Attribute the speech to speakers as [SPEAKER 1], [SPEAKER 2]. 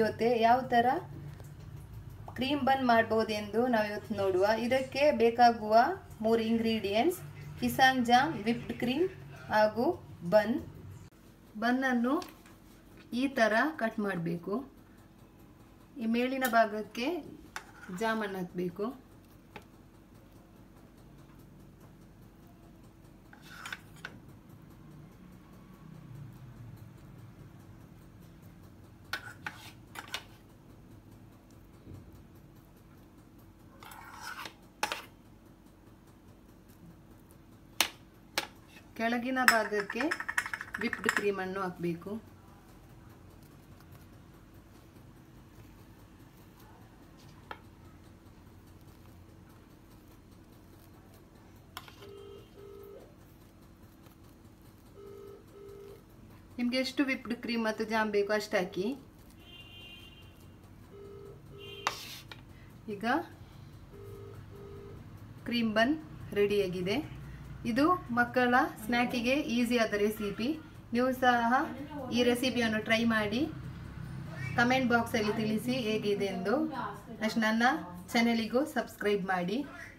[SPEAKER 1] ಜೊತೆ ಯಾವ ಥರ ಕ್ರೀಮ್ ಬನ್ ಮಾಡ್ಬೋದೆಂದು ನಾವು ಇವತ್ತು ನೋಡುವ ಇದಕ್ಕೆ ಬೇಕಾಗುವ ಮೂರು ingredients Kissan jam whipped cream ಹಾಗೂ ಬನ್ ಬನ್ನನ್ನು ಈ ಥರ ಕಟ್ ಮಾಡಬೇಕು ಈ ಮೇಲಿನ ಭಾಗಕ್ಕೆ ಜಾಮನ್ನು ಹಾಕಬೇಕು ಕೆಳಗಿನ ಭಾಗಕ್ಕೆ ವಿಪ್ಡ್ ಕ್ರೀಮನ್ನು ಹಾಕಬೇಕು ನಿಮಗೆ ಎಷ್ಟು ವಿಪ್ಡ್ ಕ್ರೀಮ್ ಮತ್ತು ಜಾಮ್ ಬೇಕು ಅಷ್ಟು ಹಾಕಿ ಈಗ ಕ್ರೀಮ್ ಬನ್ ರೆಡಿಯಾಗಿದೆ ಇದು ಮಕ್ಕಳ ಸ್ನ್ಯಾಕಿಗೆ ಈಸಿಯಾದ ರೆಸಿಪಿ ನೀವು ಸಹ ಈ ರೆಸಿಪಿಯನ್ನು ಟ್ರೈ ಮಾಡಿ ಕಮೆಂಟ್ ಬಾಕ್ಸಲ್ಲಿ ತಿಳಿಸಿ ಹೇಗಿದೆ ಎಂದು ಅಷ್ಟು ನನ್ನ ಚಾನೆಲಿಗೂ ಸಬ್ಸ್ಕ್ರೈಬ್ ಮಾಡಿ